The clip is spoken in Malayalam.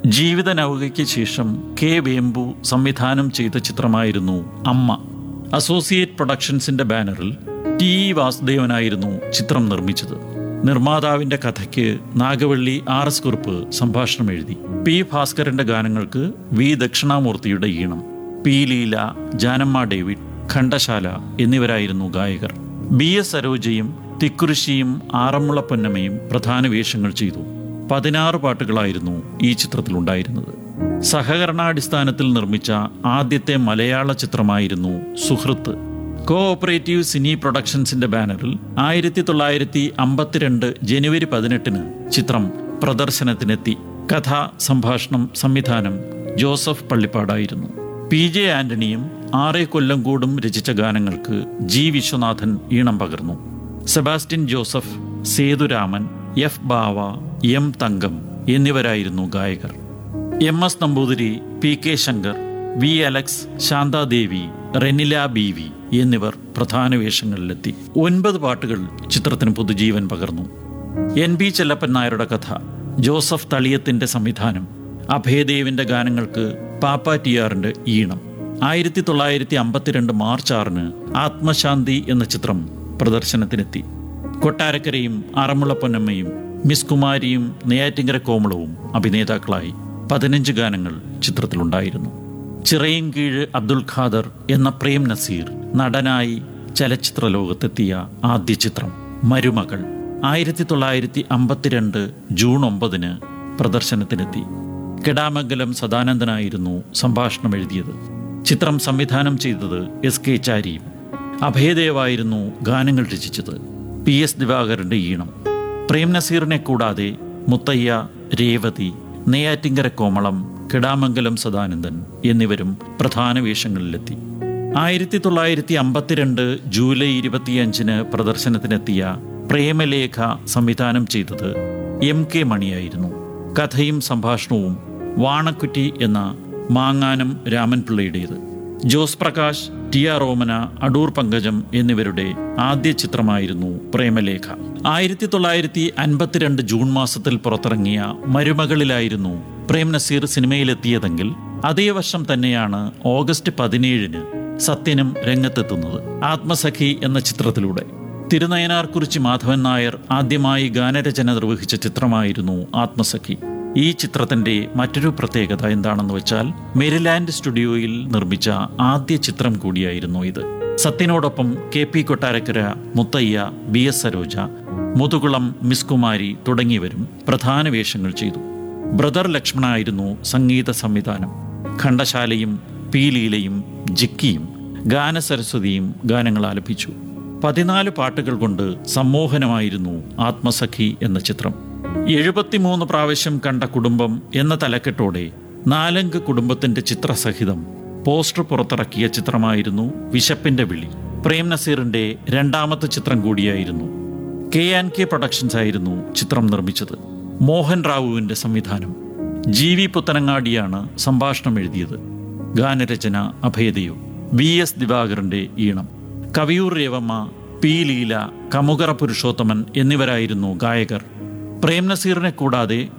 ജീവിത നൗകയ്ക്ക് ശേഷം കെ വേമ്പു സംവിധാനം ചെയ്ത ചിത്രമായിരുന്നു അമ്മ അസോസിയേറ്റ് പ്രൊഡക്ഷൻസിന്റെ ബാനറിൽ ടി ഇ വാസുദേവനായിരുന്നു ചിത്രം നിർമ്മിച്ചത് നിർമ്മാതാവിന്റെ കഥയ്ക്ക് നാഗവള്ളി ആർ എസ് കുറുപ്പ് സംഭാഷണം എഴുതി പി ഭാസ്കരന്റെ ഗാനങ്ങൾക്ക് വി ദക്ഷിണാമൂർത്തിയുടെ ഈണം പി ലീല ജാനമ്മ ഡേവിഡ് ഖണ്ഡശാല എന്നിവരായിരുന്നു ഗായകർ ബി എസ് സരോജയും തിക്കുറിശിയും ആറന്മുള പൊന്നമ്മയും പ്രധാന വേഷങ്ങൾ ചെയ്തു പതിനാറ് പാട്ടുകളായിരുന്നു ഈ ചിത്രത്തിലുണ്ടായിരുന്നത് സഹകരണാടിസ്ഥാനത്തിൽ നിർമ്മിച്ച ആദ്യത്തെ മലയാള ചിത്രമായിരുന്നു സുഹൃത്ത് കോ ഓപ്പറേറ്റീവ് സിനി പ്രൊഡക്ഷൻസിന്റെ ബാനറിൽ ആയിരത്തി തൊള്ളായിരത്തി അമ്പത്തിരണ്ട് ജനുവരി പതിനെട്ടിന് ചിത്രം പ്രദർശനത്തിനെത്തി കഥ സംഭാഷണം സംവിധാനം ജോസഫ് പള്ളിപ്പാടായിരുന്നു പി ജെ ആന്റണിയും ആറെ കൊല്ലംകൂടും രചിച്ച ഗാനങ്ങൾക്ക് ജി വിശ്വനാഥൻ ഈണം പകർന്നു Sebastian Joseph Sethuraman F Bava M Thankam എന്നിവരായിരുന്നു ഗായകർ M S Namboothiri P K Shankar V Alex Santhadevi Renila B V എന്നിവർ പ്രധാന വേഷങ്ങളിലെത്തി ഒൻപത് പാട്ടുകൾ ചിത്രത്തിന് പുതുജീവൻ പകർന്നു എൻ ബി ചെല്ലപ്പൻ നായരുടെ കഥ ജോസഫ് തളിയത്തിന്റെ സംവിധാനം അഭയദേവിന്റെ ഗാനങ്ങൾക്ക് പാപ്പ ടിയാറിന്റെ ഈണം ആയിരത്തി തൊള്ളായിരത്തി അമ്പത്തിരണ്ട് മാർച്ച് ആറിന് ആത്മശാന്തി എന്ന ചിത്രം പ്രദർശനത്തിനെത്തി കൊട്ടാരക്കരയും അറമുള പൊന്നമ്മയും മിസ് കുമാരിയും നെയ്യാറ്റിങ്കര കോമളവും അഭിനേതാക്കളായി പതിനഞ്ച് ഗാനങ്ങൾ ചിത്രത്തിലുണ്ടായിരുന്നു ചിറയിൻ കീഴ് അബ്ദുൽ ഖാദർ എന്ന പ്രേം നസീർ നടനായി ചലച്ചിത്ര ലോകത്തെത്തിയ ആദ്യ ചിത്രം മരുമകൾ ആയിരത്തി തൊള്ളായിരത്തി അമ്പത്തിരണ്ട് ജൂൺ ഒമ്പതിന് പ്രദർശനത്തിനെത്തി കെടാമംഗലം സദാനന്ദനായിരുന്നു സംഭാഷണം എഴുതിയത് ചിത്രം സംവിധാനം ചെയ്തത് എസ് കെ ചാരിയും അഭയദേവായിരുന്നു ഗാനങ്ങൾ രചിച്ചത് പി എസ് ദിവാകരന്റെ ഈണം പ്രേം നസീറിനെ കൂടാതെ മുത്തയ്യ രേവതി നെയ്യാറ്റിങ്കര കോമളം കിടാമംഗലം സദാനന്ദൻ എന്നിവരും പ്രധാന വേഷങ്ങളിലെത്തി ആയിരത്തി തൊള്ളായിരത്തി അമ്പത്തിരണ്ട് ജൂലൈ ഇരുപത്തിയഞ്ചിന് പ്രദർശനത്തിനെത്തിയ പ്രേമലേഖ സംവിധാനം ചെയ്തത് എം കെ മണിയായിരുന്നു കഥയും സംഭാഷണവും വാണക്കുറ്റി എന്ന മാങ്ങാനം രാമൻപിള്ളയുടേത് ജോസ് പ്രകാശ് ടി ആർ ഓമന അടൂർ പങ്കജം എന്നിവരുടെ ആദ്യ ചിത്രമായിരുന്നു പ്രേമലേഖ ആയിരത്തി തൊള്ളായിരത്തി അൻപത്തിരണ്ട് ജൂൺ മാസത്തിൽ പുറത്തിറങ്ങിയ മരുമകളിലായിരുന്നു പ്രേം നസീർ സിനിമയിലെത്തിയതെങ്കിൽ അതേ വർഷം തന്നെയാണ് ഓഗസ്റ്റ് പതിനേഴിന് സത്യനും രംഗത്തെത്തുന്നത് ആത്മസഖി എന്ന ചിത്രത്തിലൂടെ തിരുനയനാർക്കുറിച്ചി മാധവൻ നായർ ആദ്യമായി ഗാനരചന നിർവഹിച്ച ചിത്രമായിരുന്നു ആത്മസഖി ഈ ചിത്രത്തിന്റെ മറ്റൊരു പ്രത്യേകത എന്താണെന്ന് വെച്ചാൽ മെരിലാൻഡ് സ്റ്റുഡിയോയിൽ നിർമ്മിച്ച ആദ്യ ചിത്രം കൂടിയായിരുന്നു ഇത് സത്യനോടൊപ്പം K P Kottarakkara Muthayya B S Saroja Muthukulam Miss Kumari തുടങ്ങിയവരും പ്രധാന വേഷങ്ങൾ ചെയ്തു ബ്രദർ ലക്ഷ്മണ ആയിരുന്നു സംഗീത സംവിധാനം ഖണ്ഡശാലയും പി ലീലയും ജിക്കിയും ഗാനസരസ്വതിയും ഗാനങ്ങൾ ആലപിച്ചു പതിനാല് പാട്ടുകൾ കൊണ്ട് സമ്മോഹനമായിരുന്നു ആത്മസഖി എന്ന ചിത്രം എഴുപത്തിമൂന്ന് പ്രാവശ്യം കണ്ട കുടുംബം എന്ന തലക്കെട്ടോടെ നാലംഗ കുടുംബത്തിന്റെ ചിത്രസഹിതം പോസ്റ്റർ പുറത്തിറക്കിയ ചിത്രമായിരുന്നു വിശപ്പിന്റെ വിളി പ്രേം നസീറിന്റെ രണ്ടാമത്തെ ചിത്രം കൂടിയായിരുന്നു കെ ആൻഡ് കെ പ്രൊഡക്ഷൻസ് ആയിരുന്നു ചിത്രം നിർമ്മിച്ചത് മോഹൻ റാവുവിന്റെ സംവിധാനം ജി വി പുത്തനങ്ങാടിയാണ് സംഭാഷണം എഴുതിയത് ഗാനരചന അഭയദേവ് വി എസ് ദിവാകരന്റെ ഈണം കവിയൂർ രേവമ്മ പി ലീല കമുകറ പുരുഷോത്തമൻ എന്നിവരായിരുന്നു ഗായകർ പ്രേം നസീറിനെ കൂടാതെ